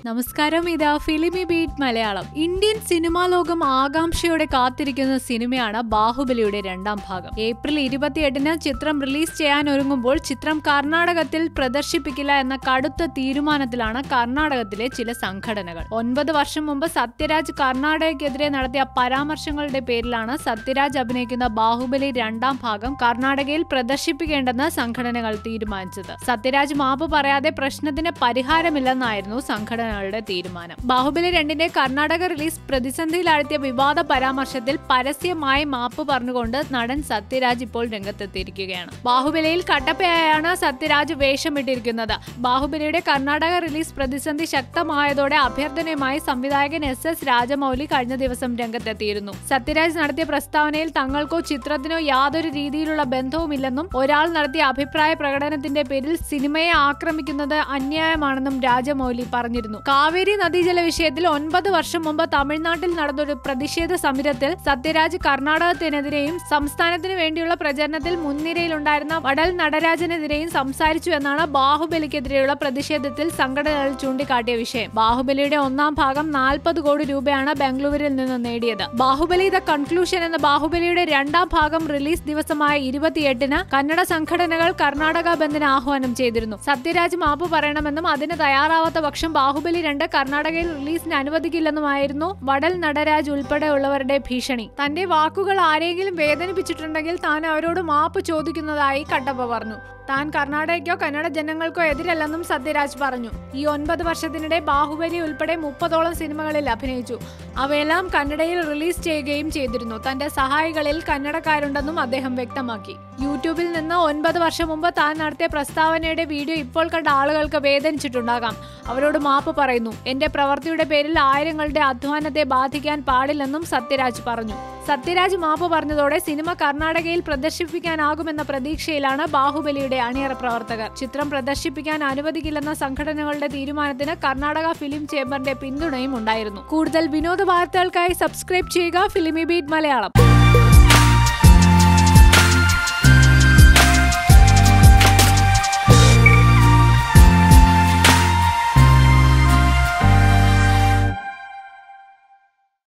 നമസ്കാരം ഇതാ filmy beat Malayalam Indian cinema ലോകം ആകാംക്ഷയോടെ കാത്തിരിക്കുന്ന സിനിമയാണ് ബാഹുബലിയുടെ രണ്ടാം ഭാഗം ഏപ്രിൽ ഇരുപത്തിയെട്ടിന് ചിത്രം റിലീസ് ചെയ്യാൻ ഒരുങ്ങുമ്പോൾ ചിത്രം കർണാടകത്തിൽ പ്രദർശിപ്പിക്കില്ല എന്ന കടുത്ത തീരുമാനത്തിലാണ് കർണാടകത്തിലെ ചില സംഘടനകൾ ഒൻപത് വർഷം മുമ്പ് സത്യരാജ് കർണാടകയ്ക്കെതിരെ നടത്തിയ പരാമർശങ്ങളുടെ പേരിലാണ് സത്യരാജ് അഭിനയിക്കുന്ന ബാഹുബലി രണ്ടാം ഭാഗം കർണാടകയിൽ പ്രദർശിപ്പിക്കേണ്ടെന്ന് സംഘടനകൾ തീരുമാനിച്ചത് സത്യരാജ് മാപ്പ് പറയാതെ പ്രശ്നത്തിന് പരിഹാരമില്ലെന്നായിരുന്നു സംഘടനകളുടെ തീരുമാനം ബാഹുബലി രണ്ടിന്റെ കർണാടക റിലീസ് പ്രതിസന്ധിയിലാഴ്ത്തിയ വിവാദ പരാമർശത്തിൽ പരസ്യമായി മാപ്പ് പറഞ്ഞുകൊണ്ട് നടൻ സത്യരാജ് ഇപ്പോൾ രംഗത്തെത്തിയിരിക്കുകയാണ് ബാഹുബലിയിൽ കട്ടപ്പയായാണ് സത്യരാജ് വേഷമിട്ടിരിക്കുന്നത് ബാഹുബലിയുടെ കർണാടക റിലീസ് പ്രതിസന്ധി ശക്തമായതോടെ അഭ്യർത്ഥനയുമായി സംവിധായകൻ എസ് എസ് രാജമൗലി കഴിഞ്ഞ ദിവസം രംഗത്തെത്തിയിരുന്നു സത്യരാജ് നടത്തിയ പ്രസ്താവനയിൽ തങ്ങൾക്കോ ചിത്രത്തിനോ യാതൊരു രീതിയിലുള്ള ബന്ധവുമില്ലെന്നും ഒരാൾ നടത്തിയ അഭിപ്രായ പ്രകടനത്തിന്റെ പേരിൽ സിനിമയെ ആക്രമിക്കുന്നത് അന്യായമാണെന്നും രാജമൗലി പറഞ്ഞിരുന്നു കാവേരി നദീജല വിഷയത്തിൽ ഒൻപത് വർഷം മുമ്പ് തമിഴ്നാട്ടിൽ നടന്നൊരു പ്രതിഷേധ സമരത്തിൽ സത്യരാജ് കർണാടകത്തിനെതിരെയും സംസ്ഥാനത്തിന് വേണ്ടിയുള്ള പ്രചരണത്തിൽ മുൻനിരയിലുണ്ടായിരുന്ന വടൽ നടരാജനെതിരെയും സംസാരിച്ചു എന്നാണ് ബാഹുബലിക്കെതിരെയുള്ള പ്രതിഷേധത്തിൽ സംഘടനകൾ ചൂണ്ടിക്കാട്ടിയ വിഷയം ബാഹുബലിയുടെ ഒന്നാം ഭാഗം നാൽപ്പത് കോടി രൂപയാണ് ബംഗളൂരിൽ നിന്ന് നേടിയത് ബാഹുബലി ദ കൺക്ലൂഷൻ എന്ന ബാഹുബലിയുടെ രണ്ടാം ഭാഗം റിലീസ് ദിവസമായ ഇരുപത്തിയെട്ടിന് കന്നഡ സംഘടനകൾ കർണാടക ബന്ദിന് ആഹ്വാനം ചെയ്തിരുന്നു സത്യരാജ് മാപ്പ് പറയണമെന്നും അതിന് തയ്യാറാവാത്ത പക്ഷം ബാഹുബലി രണ്ട് കർണാടകയിൽ റിലീസിന് അനുവദിക്കില്ലെന്നുമായിരുന്നു വടൽ നടരാജ് ഉൾപ്പെടെയുള്ളവരുടെ ഭീഷണി തന്റെ വാക്കുകൾ ആരെങ്കിലും വേദനിപ്പിച്ചിട്ടുണ്ടെങ്കിൽ താൻ അവരോട് മാപ്പ് ചോദിക്കുന്നതായി കട്ടപ്പ പറഞ്ഞു താൻ കർണാടകയ്ക്കോ കന്നഡ ജനങ്ങൾക്കോ എതിരല്ലെന്നും സത്യരാജ് പറഞ്ഞു ഈ ഒൻപത് വർഷത്തിനിടെ ബാഹുബലി ഉൾപ്പെടെ മുപ്പതോളം സിനിമകളിൽ അഭിനയിച്ചു അവയെല്ലാം കന്നഡയിൽ റിലീസ് ചെയ്യുകയും ചെയ്തിരുന്നു തന്റെ സഹായികളിൽ കന്നഡക്കാരുണ്ടെന്നും അദ്ദേഹം വ്യക്തമാക്കി യൂട്യൂബിൽ നിന്ന് ഒൻപത് വർഷം മുമ്പ് താൻ നടത്തിയ പ്രസ്താവനയുടെ വീഡിയോ ഇപ്പോൾ കണ്ട ആളുകൾക്ക് വേദനിച്ചിട്ടുണ്ടാകാം അവരോട് മാപ്പ് പറയുന്നു എന്റെ പ്രവൃത്തിയുടെ പേരിൽ ആയിരങ്ങളുടെ അധ്വാനത്തെ ബാധിക്കാൻ പാടില്ലെന്നും സത്യരാജ് പറഞ്ഞു സത്യരാജ് മാപ്പ് പറഞ്ഞതോടെ സിനിമ കർണാടകയിൽ പ്രദർശിപ്പിക്കാനാകുമെന്ന പ്രതീക്ഷയിലാണ് ബാഹുബലിയുടെ അണിയറ പ്രവർത്തകർ ചിത്രം പ്രദർശിപ്പിക്കാൻ അനുവദിക്കില്ലെന്ന സംഘടനകളുടെ തീരുമാനത്തിന് കർണാടക ഫിലിം ചേംബറിന്റെ പിന്തുണയും ഉണ്ടായിരുന്നു കൂടുതൽ വിനോദ വാർത്തകൾക്കായി സബ്സ്ക്രൈബ് ചെയ്യുക ഫിലിമി ബീറ്റ് മലയാളം